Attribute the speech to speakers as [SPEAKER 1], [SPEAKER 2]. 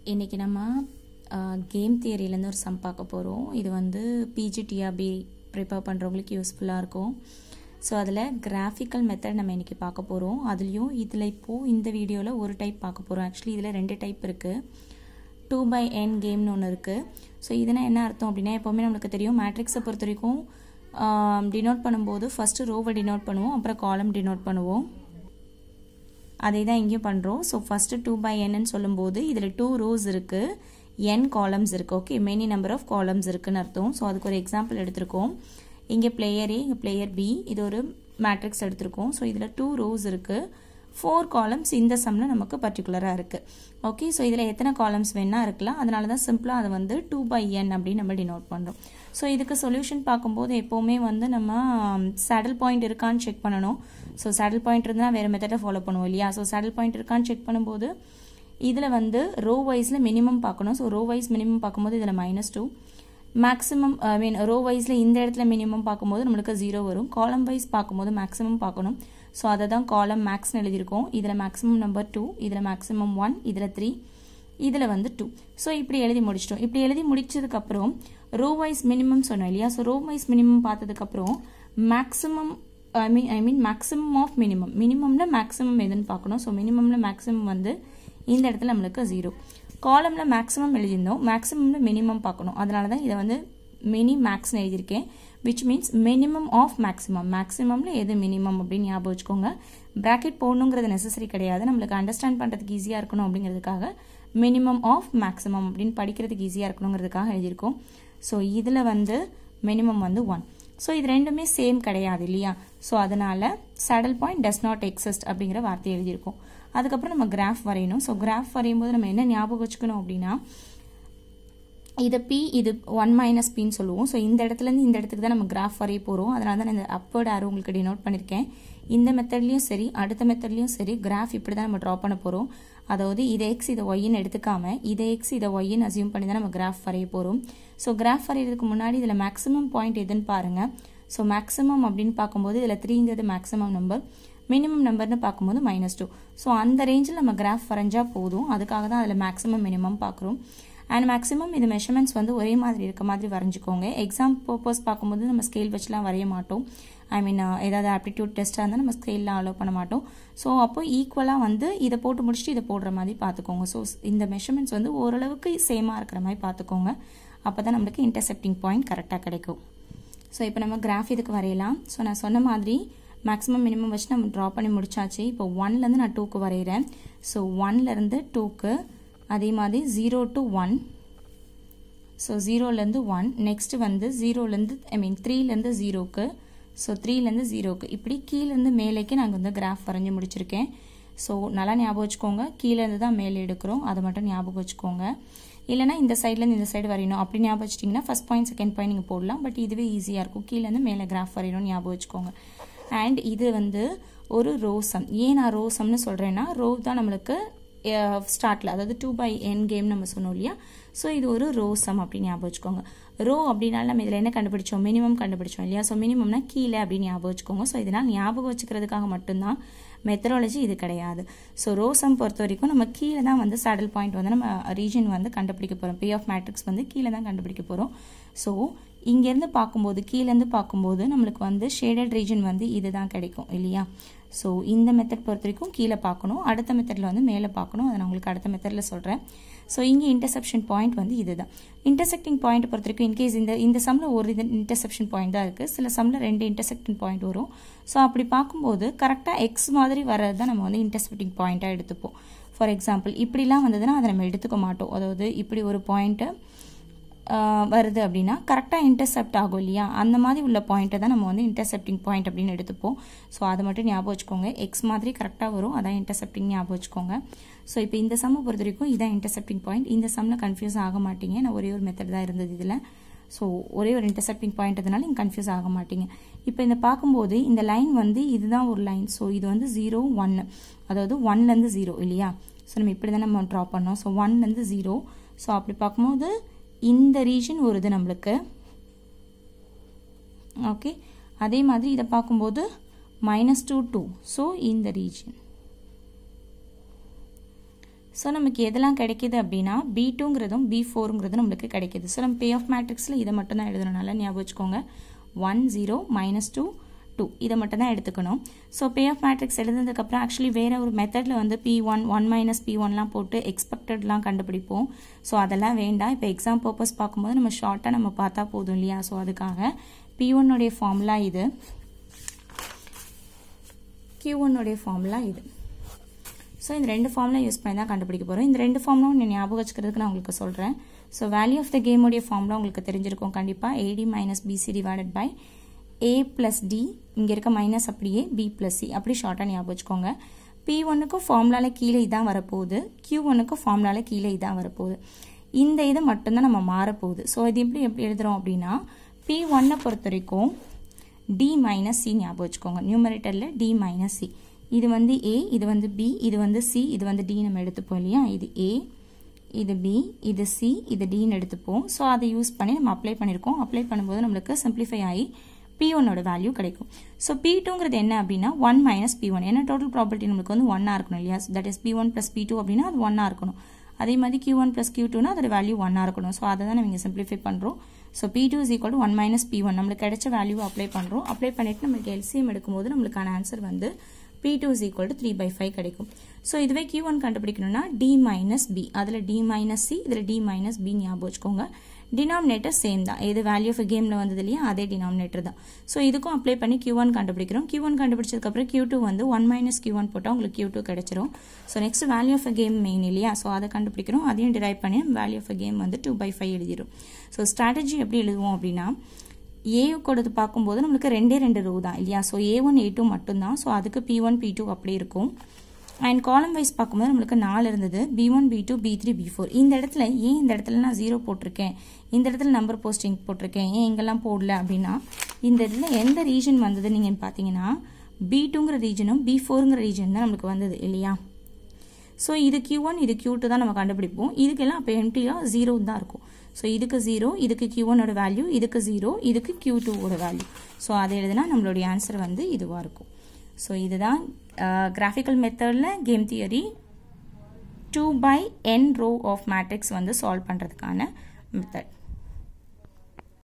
[SPEAKER 1] இன்றைக்கி நம்ம கேம் தியரியிலேருந்து ஒரு சம் பார்க்க போகிறோம் இது வந்து பிஜிடிஆர்பி ப்ரிப்பேர் பண்ணுறவங்களுக்கு யூஸ்ஃபுல்லாக இருக்கும் ஸோ அதில் கிராஃபிக்கல் மெத்தட் நம்ம இன்றைக்கி பார்க்க போகிறோம் அதுலேயும் இதில் இப்போது இந்த வீடியோவில் ஒரு டைப் பார்க்க போகிறோம் ஆக்சுவலி இதில் ரெண்டு டைப் இருக்குது டூ பை என் கேம்னு ஒன்று இருக்குது ஸோ இதுனா என்ன அர்த்தம் அப்படின்னா எப்போவுமே நம்மளுக்கு தெரியும் மேட்ரிக்ஸை பொறுத்த வரைக்கும் டினோட் பண்ணும்போது ஃபஸ்ட்டு ரோவை டினோட் பண்ணுவோம் அப்புறம் காலம் டினோட் பண்ணுவோம் அதே தான் இங்கேயும் பண்ணுறோம் ஸோ ஃபஸ்ட்டு டூ பை என்னன்னு சொல்லும்போது இதில் டூ ரோஸ் இருக்குது என் காலம்ஸ் இருக்குது okay many number of columns இருக்குன்னு அர்த்தம் ஸோ அதுக்கு ஒரு எக்ஸாம்பிள் எடுத்திருக்கோம் இங்கே பிளேயர் ஏ இங்கே பிளேயர் பி இது ஒரு மேட்ரிக்ஸ் எடுத்திருக்கோம் ஸோ இதில் டூ ரோஸ் இருக்குது ஃபோர் காலம்ஸ் இந்த சம்மில் நமக்கு பர்டிகுலராக இருக்குது ஓகே ஸோ இதில் எத்தனை காலம்ஸ் வேணால் இருக்கலாம் அதனால தான் சிம்பிளாக அதை வந்து டூ பை என் அப்படின்னு நம்ம டினோட் பண்ணுறோம் ஸோ இதுக்கு சொல்யூஷன் பார்க்கும்போது எப்போவுமே வந்து நம்ம சேடல் பாயிண்ட் இருக்கான்னு செக் பண்ணணும் ஸோ சேடல் பாயிண்ட் இருந்தால் வேறு மெத்தடை ஃபாலோ பண்ணுவோம் இல்லையா ஸோ சேடல் பாயிண்ட் இருக்கான்னு செக் பண்ணும்போது இதில் வந்து ரோ வைஸில் மினிமம் பார்க்கணும் ஸோ ரோ வைஸ் மினிமம் பார்க்கும்போது இதில் minus two maximum I mean row வைஸில் இந்த இடத்துல மினிமம் பார்க்கும்போது நம்மளுக்கு ஜீரோ வரும் காலம் வைஸ் பார்க்கும்போது மேக்ஸிமம் பார்க்கணும் ஸோ அதை தான் காலம் மேக்ஸ்னு எழுதியிருக்கோம் இதில் மேக்ஸிமம் நம்பர் டூ இதில் மேக்ஸிமம் ஒன் இதில் த்ரீ இதில் வந்து டூ ஸோ இப்படி எழுதி முடிச்சிட்டோம் இப்படி எழுதி முடிச்சதுக்கப்புறம் ரோ வைஸ் மினிமம் சொன்னோம் இல்லையா ஸோ ரோ வைஸ் மினிமம் பார்த்ததுக்கப்புறம் maximum I mean I mean maximum of minimum மினிமம்ல மேக்ஸிமம் எதுன்னு பார்க்கணும் ஸோ மினிமம்ல மேக்ஸிமம் வந்து இந்த இடத்துல நம்மளுக்கு ஜீரோ காலமில் மேக்ஸிமம் எழுதியிருந்தோம் மேக்ஸிமமில் மினிமம் பார்க்கணும் அதனால தான் இதை வந்து மினி மேக்ஸ்னு எழுதியிருக்கேன் which means minimum of maximum மேக்ஸிமமில் எது மினிமம் அப்படின்னு ஞாபகம் வச்சுக்கோங்க ப்ராக்கெட் போடணுங்கிறது நெசசரி கிடையாது நம்மளுக்கு அண்டர்ஸ்டாண்ட் பண்ணுறதுக்கு ஈஸியாக இருக்கணும் அப்படிங்கிறதுக்காக மினிமம் ஆஃப் மேக்ஸிமம் அப்படின்னு படிக்கிறதுக்கு ஈஸியாக இருக்கணுங்கிறதுக்காக எழுதியிருக்கோம் ஸோ இதில் வந்து மினிமம் வந்து ஒன் ஸோ இது ரெண்டுமே சேம் கிடையாது இல்லையா ஸோ அதனால் saddle point does not exist அப்படிங்கிற வார்த்தை எழுதியிருக்கோம் அதுக்கப்புறம் நம்ம கிராஃப் வரையணும் ஸோ கிராஃப் வரையும் போது நம்ம என்ன ஞாபகம் வச்சுக்கணும் அப்படின்னா இதை பி இது ஒன் மைனஸ் பின்னு சொல்லுவோம் ஸோ இந்த இடத்துலேருந்து இந்த இடத்துக்கு தான் நம்ம கிராஃப் வரைய போகிறோம் அதனால தான் இந்த அப்வர்ட் ஆரோ உங்களுக்கு டினோட் பண்ணியிருக்கேன் இந்த மெத்தட்லையும் சரி அடுத்த மெத்தட்லையும் சரி கிராஃப் இப்படி தான் நம்ம ட்ரா பண்ண போகிறோம் அதாவது இதை எக்ஸ் இதை ஒய்ன்னு எடுத்துக்காம இதை எக்ஸ் இதை ஒய்ன்னு அசியூம் பண்ணி தான் நம்ம கிராஃப் வரைய போகிறோம் ஸோ கிராஃப் வரைகிறதுக்கு முன்னாடி இதில் மேக்ஸிமம் பாயிண்ட் எதுன்னு பாருங்கள் ஸோ மேக்ஸிமம் அப்படின்னு பார்க்கும்போது இதில் த்ரீங்கிறது மேக்ஸிமம் நம்பர் மினிமம் நம்பர்னு பார்க்கும்போது மைனஸ் டூ ஸோ அந்த ரேஞ்சில் நம்ம கிராஃப் வரைஞ்சா போதும் அதுக்காக தான் அதில் மேக்ஸிமம் மினிமம் பார்க்குறோம் அண்ட் மேக்ஸிமம் இது மெஷர்மெண்ட்ஸ் வந்து ஒரே மாதிரி இருக்க மாதிரி வரைஞ்சிக்கோங்க எக்ஸாம் பர்பஸ் பார்க்கும்போது நம்ம ஸ்கேல் வச்சுலாம் வரைய மாட்டோம் ஐ மீன் ஏதாவது ஆப்டிடியூட் டெஸ்ட்டாக இருந்தால் நம்ம ஸ்கேல்லாம் அலோவ் பண்ண மாட்டோம் ஸோ அப்போ ஈக்குவலாக வந்து இதை போட்டு முடிச்சுட்டு இதை போடுற மாதிரி பார்த்துக்கோங்க ஸோ இந்த மெஷர்மெண்ட்ஸ் வந்து ஓரளவுக்கு சேமாக இருக்கிற மாதிரி பார்த்துக்கோங்க அப்போ தான் நம்மளுக்கு இன்டர்செப்டிங் பாயிண்ட் கரெக்டாக கிடைக்கும் ஸோ இப்போ நம்ம கிராஃப் இதுக்கு வரையலாம் ஸோ நான் சொன்ன மாதிரி மேக்ஸிமம் மினிமம் வச்சு நம்ம ட்ரா பண்ணி முடிச்சாச்சு இப்போ ஒன்லேருந்து நான் டூக்கு வரைகிறேன் ஸோ ஒன்லேருந்து டூக்கு அதே மாதிரி ஜீரோ டு ஒன் ஸோ ஜீரோலேருந்து ஒன் நெக்ஸ்ட் வந்து ஜீரோலேருந்து ஐ மீன் த்ரீலேருந்து ஜீரோக்கு ஸோ த்ரீலேருந்து ஜீரோக்கு இப்படி கீழேருந்து மேலேக்கு நாங்கள் வந்து கிராஃப் வரைஞ்சி முடிச்சிருக்கேன் ஸோ நல்லா ஞாபகம் வச்சுக்கோங்க கீழேருந்து தான் மேலே எடுக்கிறோம் அதை மட்டும் ஞாபகம் வச்சுக்கோங்க இல்லைனா இந்த சைட்லேருந்து இந்த சைடு வரையணும் அப்படி ஞாபகம் வச்சிட்டிங்கன்னா ஃபஸ்ட் பாயிண்ட் செகண்ட் பாயிண்ட் நீங்கள் போடலாம் பட் இதுவே ஈஸியாக இருக்கும் கீழேருந்து மேலே கிராஃப் வரையணும்னு ஞாபகம் வச்சுக்கோங்க அண்ட் இது வந்து ஒரு ரோசம் ஏன் நான் ரோசம்னு சொல்கிறேன்னா ரோ தான் நம்மளுக்கு ஸ்டார்ட்டில் அதாவது டூ பை என் கேம் நம்ம சொன்னோம் இல்லையா ஸோ இது ஒரு ரோ சம் அப்படின்னு ஞாபகம் வச்சுக்கோங்க ரோ அப்படின்னால நம்ம இதில் என்ன கண்டுபிடிச்சோம் மினிமம் கண்டுபிடிச்சோம் இல்லையா ஸோ மினிமம்னா கீழே அப்படின்னு ஞாபகம் வச்சுக்கோங்க ஸோ இதனால் ஞாபகம் வச்சுக்கிறதுக்காக மட்டும்தான் மெத்தடாலஜி இது கிடையாது ஸோ ரோ சம் பொறுத்த வரைக்கும் நம்ம கீழே தான் வந்து சேடல் பாயிண்ட் வந்து நம்ம ரீஜன் வந்து கண்டுபிடிக்க போகிறோம் பே ஆஃப் மேட்ரிக்ஸ் வந்து கீழே தான் கண்டுபிடிக்க போகிறோம் ஸோ இங்கேருந்து பார்க்கும்போது கீழேருந்து பார்க்கும்போது நம்மளுக்கு வந்து ஷேடட் ரீஜன் வந்து இதுதான் கிடைக்கும் இல்லையா ஸோ இந்த மெத்தட் பொறுத்த வரைக்கும் கீழே பார்க்கணும் அடுத்த மெத்தடில் வந்து மேலே பார்க்கணும் அதை நான் உங்களுக்கு அடுத்த மெத்தடில் சொல்கிறேன் ஸோ இங்கே இன்டர்செப்ஷன் பாயிண்ட் வந்து இதுதான் இன்டர்செக்டிங் பாயிண்ட் பொறுத்த வரைக்கும் இன்கேஸ் இந்த இந்த சம்மில் ஒரு இது இன்டர்செப்ஷன் பாயிண்ட் தான் இருக்குது சில சம்மில் ரெண்டு இன்டர்செக்டிங் பாயிண்ட் வரும் ஸோ அப்படி பார்க்கும்போது கரெக்டாக எக்ஸ் மாதிரி வர்றது தான் நம்ம வந்து இன்டர்செப்டிங் பாயிண்ட்டாக எடுத்துப்போம் ஃபார் எக்ஸாம்பிள் இப்படிலாம் வந்ததுன்னா அதை நம்ம எடுத்துக்க மாட்டோம் அதாவது இப்படி ஒரு பாயிண்ட்டு வருது அப்படின்னா கரெக்டாக இன்டர்செப்ட் ஆகும் இல்லையா அந்த மாதிரி உள்ள பாயிண்ட்டை தான் நம்ம வந்து இன்டர்செப்டிங் பாயிண்ட் அப்படின்னு எடுத்துப்போம் ஸோ அதை மட்டும் ஞாபகம் வச்சுக்கோங்க எக்ஸ் மாதிரி கரெக்டாக வரும் அதான் இன்டர்செப்டிங் ஞாபகம் வச்சுக்கோங்க ஸோ இப்போ இந்த சம்மை பொறுத்த வரைக்கும் இதான் இன்டர்செப்டிங் பாயிண்ட் இந்த சம்மில் கன்ஃபியூஸ் ஆக மாட்டீங்க நான் ஒரே ஒரு மெத்தட் தான் இருந்தது இதில் ஸோ ஒரே ஒரு இன்டர்செப்டிங் பாயிண்ட் அதனால நீங்கள் கன்ஃபியூஸ் ஆக மாட்டீங்க இப்போ இந்த பார்க்கும்போது இந்த லைன் வந்து இதுதான் ஒரு லைன் ஸோ இது வந்து ஜீரோ ஒன்று அதாவது ஒன்லேருந்து ஜீரோ இல்லையா ஸோ நம்ம இப்படி தான் நம்ம ட்ரா பண்ணோம் ஸோ ஒன்லேருந்து ஜீரோ ஸோ அப்படி பார்க்கும்போது இந்த ரீஜன் ஒரு இது நம்மளுக்கு ஓகே அதே மாதிரி இதை பார்க்கும்போது மைனஸ் டூ டூ ஸோ இந்த ரீஜன் ஸோ நமக்கு எதெல்லாம் கிடைக்கிது அப்படின்னா பி டூங்கிறதும் பி ஃபோருங்கிறதும் நம்மளுக்கு கிடைக்கிது ஸோ நம்ம பே ஆஃப் மேட்ரிக்ஸில் இதை மட்டும் தான் எழுதணும் நல்லா ஞாபகம் வச்சுக்கோங்க one zero minus two two இதை மட்டும் தான் எடுத்துக்கணும் ஸோ பே ஆஃப் மேட்ரிக்ஸ் எழுதுனதுக்கப்புறம் ஆக்சுவலி வேறு ஒரு மெத்தடில் வந்து P one one minus P ஒன்லாம் போட்டு எக்ஸ்பெக்டட்லாம் கண்டுபிடிப்போம் ஸோ அதெல்லாம் வேண்டாம் இப்போ எக்ஸாம் பர்பஸ் பார்க்கும்போது நம்ம ஷார்ட்டாக நம்ம பார்த்தா போதும் இல்லையா ஸோ அதுக்காக பி ஒன்னுடைய ஃபார்முலா இது கியூ ஒன்னுடைய ஃபார்முலா இது ஸோ இந்த ரெண்டு ஃபார்முலா யூஸ் பண்ணி தான் கண்டுபிடிக்க போகிறோம் இந்த ரெண்டு ஃபார்முலா ஒன்று ஞாபகம் வச்சுக்கிறதுக்கு நான் உங்களுக்கு சொல்கிறேன் ஸோ வேல்யூ ஆஃப் த கேமுடைய ஃபார்முலா உங்களுக்கு தெரிஞ்சிருக்கும் கண்டிப்பாக AD minus BC divided by A plus D இங்கே இருக்க மைனஸ் அப்படியே பி ப்ளஸ் சி அப்படி ஷார்ட்டாக ஞாபகம் வச்சுக்கோங்க பி ஒன்னுக்கும் ஃபார்முலாவில் கீழே இதான் வரப்போகுது கியூ ஒன்னுக்கும் ஃபார்முலாவில் கீழே இதான் வரப்போகுது இந்த இது மட்டும்தான் நம்ம மாறப்போகுது ஸோ இது எப்படி எப்படி எழுதுகிறோம் அப்படின்னா பி ஒன்னை பொறுத்த வரைக்கும் டி மைனஸ் சி ஞாபகம் வச்சுக்கோங்க நியூமரேட்டரில் டி மைனஸ் சி இது வந்து ஏ இது வந்து பி இது வந்து சி இது வந்து டி நம்ம எடுத்துப்போம் இல்லையா இது ஏ இது பி இது சி இது டின்னு எடுத்துப்போம் ஸோ அதை யூஸ் பண்ணி நம்ம அப்ளை பண்ணியிருக்கோம் அப்ளை பண்ணும்போது நம்மளுக்கு சிம்பிளிஃபை ஆகி பி ஒன்னோட வேல்யூ கிடைக்கும் ஸோ பி டூங்கிறது என்ன அப்படின்னா ஒன் மைனஸ் பி ஒன் ஏன்னா டோட்டல் ப்ராபர்ட்டி நம்மளுக்கு வந்து ஒன்னாக இருக்கணும் இல்லையா that is P one plus P two அப்படின்னா அது ஒன்னாக இருக்கணும் அதே மாதிரி கியூ ஒன் ப்ளஸ் கியூ டூனா அதோட வேல்யூ ஒன்னாக இருக்கணும் ஸோ அதை தான் நம்ம இங்கே சிம்பிளிஃபை பண்ணுறோம் so P two is equal to one minus P one நம்மளுக்கு கிடைச்ச வேல்யூ அப்ளை பண்ணுறோம் அப்ளை பண்ணிட்டு நம்மளுக்கு எல்சிஎம் எடுக்கும்போது நம்மளுக்கான ஆன்சர் வந்து P two is equal to three by five கிடைக்கும் ஸோ இதுவே கியூ ஒன் கண்டுபிடிக்கணும்னா டி மைனஸ் பி அதில் டி மைனஸ் சி இதில் டி மைனஸ் பி ஞாபகம் வச்சுக்கோங்க டினாமினேட்டர் சேம் தான் எது வேல்யூ ஆஃப் கேமில் வந்தது இல்லையா அதே டினாமினேட்டர் தான் ஸோ இதுக்கும் அப்ளை பண்ணி கியூ ஒன் கண்டுபிடிக்கிறோம் கியூ ஒன் கண்டுபிடிச்சதுக்கப்புறம் கியூ டூ வந்து ஒன் மைனஸ் கியூ ஒன் போட்டால் உங்களுக்கு கியூ டூ கிடைச்சிரும் so next value of game main இல்லையா ஸோ அதை கண்டுபிடிக்கிறோம் அதையும் டிரைவ் பண்ணி வேல்யூ ஆஃப் கேம் வந்து டூ பை ஃபைவ் எழுதிடும் ஸோ ஸ்ட்ராட்டஜி எப்படி எழுதுவோம் அப்படின்னா ஏ கொடுத்து பார்க்கும்போது நம்மளுக்கு ரெண்டே ரெண்டு ரோ தான் இல்லையா so A one A two மட்டும்தான் ஸோ அதுக்கு பி ஒன் பி டூ அப்படி இருக்கும் அண்ட் காலம் வைஸ் பார்க்கும்போது நம்மளுக்கு நாலு இருந்தது P one P two P three P four இந்த இடத்துல ஏன் இந்த இடத்துல நான் ஜீரோ போட்டிருக்கேன் இந்த இடத்துல நம்பர் போஸ்டிங் போட்டிருக்கேன் ஏன் எங்கெல்லாம் போடல அப்படின்னா இந்த இடத்துல எந்த ரீஜன் வந்தது நீங்கள் பார்த்தீங்கன்னா பி டூங்கிற ரீஜனும் பி ஃபோருங்கிற ரீஜன் தான் நம்மளுக்கு வந்தது இல்லையா ஸோ இது கியூ ஒன் இது கியூ டூ தான் நம்ம கண்டுபிடிப்போம் இதுக்கெல்லாம் அப்போ எம்டியாக ஜீரோ தான் இருக்கும் ஸோ இதுக்கு ஜீரோ இதுக்கு கியூ ஒனோட வேல்யூ இதுக்கு ஜீரோ இதுக்கு கியூ டூவோட வேல்யூ ஸோ அதை எழுதுனா நம்மளுடைய ஆன்சர் வந்து இதுவாக இருக்கும் ஸோ இதுதான் கிராஃபிக்கல் மெத்தடில் game theory two by N row of matrix வந்து சால்வ் பண்ணுறதுக்கான மெத்தட்